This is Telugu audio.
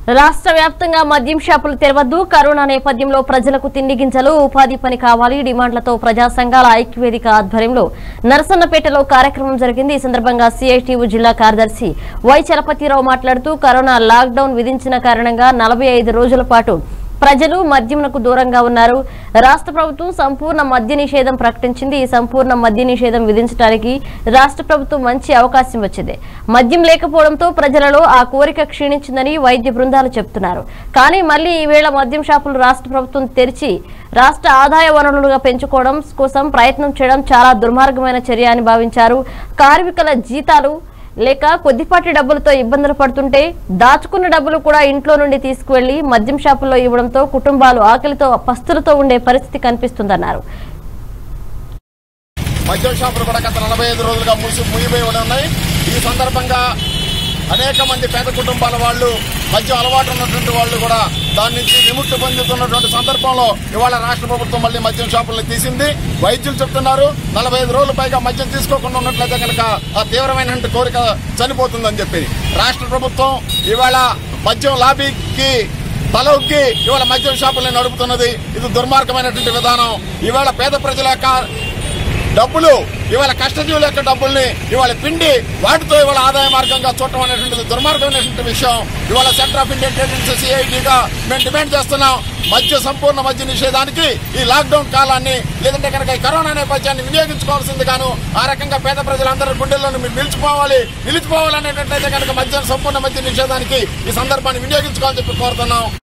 రాష్ట్ర వ్యాప్తంగా మద్యం షాపులు తెరవద్దు కరోనా నేపథ్యంలో ప్రజలకు తిండి గింజలు ఉపాధి పని కావాలి డిమాండ్లతో ప్రజా సంఘాల ఐక్యవేదిక ఆధ్వర్యంలో నరసన్నపేటలో కార్యక్రమం జరిగింది ఈ సందర్భంగా సిఐటియు జిల్లా కార్యదర్శి వై చలపతిరావు మాట్లాడుతూ కరోనా లాక్డౌన్ విధించిన కారణంగా నలభై రోజుల పాటు ప్రజలు మద్యమునకు దూరంగా ఉన్నారు రాష్ట్ర ప్రభుత్వం సంపూర్ణ మద్య నిషేధం ప్రకటించింది ఈ సంపూర్ణ మద్య నిషేధం విధించడానికి రాష్ట్ర ప్రభుత్వం మంచి అవకాశం వచ్చింది మద్యం లేకపోవడంతో ప్రజలలో ఆ కోరిక క్షీణించిందని వైద్య బృందాలు చెబుతున్నారు కానీ మళ్ళీ ఈవేళ మద్యం షాపులు రాష్ట్ర ప్రభుత్వం తెరిచి రాష్ట్ర ఆదాయ వనరులుగా పెంచుకోవడం కోసం ప్రయత్నం చేయడం చాలా దుర్మార్గమైన చర్య అని భావించారు కార్మికుల జీతాలు లేక కొద్దిపాటి డబ్బులతో ఇబ్బందులు పడుతుంటే దాచుకున్న డబ్బులు కూడా ఇంట్లో నుండి తీసుకువెళ్లి మద్యం షాపుల్లో ఇవ్వడంతో కుటుంబాలు ఆకలితో పస్తులతో ఉండే పరిస్థితి కనిపిస్తుందన్నారు మద్యం షాపులు కూడా గత నలభై ఐదు రోజులుగా మూసి ముగిపోయి ఉన్నాయి ఈ సందర్భంగా అనేక మంది పేద కుటుంబాల వాళ్ళు మద్యం అలవాటు ఉన్నటువంటి వాళ్ళు కూడా దాని నుంచి విముక్తి పొందుతున్నటువంటి సందర్భంలో ఇవాళ రాష్ట్ర ప్రభుత్వం మళ్ళీ మద్యం షాపులను తీసింది వైద్యులు చెప్తున్నారు నలభై ఐదు రోజుల పైగా మద్యం తీసుకోకుండా ఉన్నట్లయితే కనుక ఆ తీవ్రమైనటువంటి కోరిక చనిపోతుందని చెప్పి రాష్ట్ర ప్రభుత్వం ఇవాళ మద్యం లాబీకి తల ఒగ్గి ఇవాళ మద్యం షాపులను నడుపుతున్నది ఇది దుర్మార్గమైనటువంటి విధానం ఇవాళ పేద ప్రజల యొక్క డబ్బులు ఇవాళ కష్టజీవుల యొక్క డబ్బుల్ని ఇవాళ పిండి వాటితో ఇవాళ ఆదాయ మార్గంగా చూడటం అనేటువంటిది దుర్మార్గమైనటువంటి విషయం ఇవాళ సెంటర్ ఆఫ్ ఇండియన్ ట్రేడ్ సిఐటిగా మేము డిమాండ్ చేస్తున్నాం మద్య సంపూర్ణ మద్య నిషేధానికి ఈ లాక్డౌన్ కాలాన్ని లేదంటే కనుక ఈ కరోనా నేపథ్యాన్ని వినియోగించుకోవాల్సింది గాను ఆ రకంగా పేద ప్రజలందరూ గుండెల్లోనూ మీరు నిలిచిపోవాలి నిలిచిపోవాలనేటట్లయితే కనుక మద్యం సంపూర్ణ మద్య నిషేధానికి ఈ సందర్భాన్ని వినియోగించుకోవాలని చెప్పి కోరుతున్నాం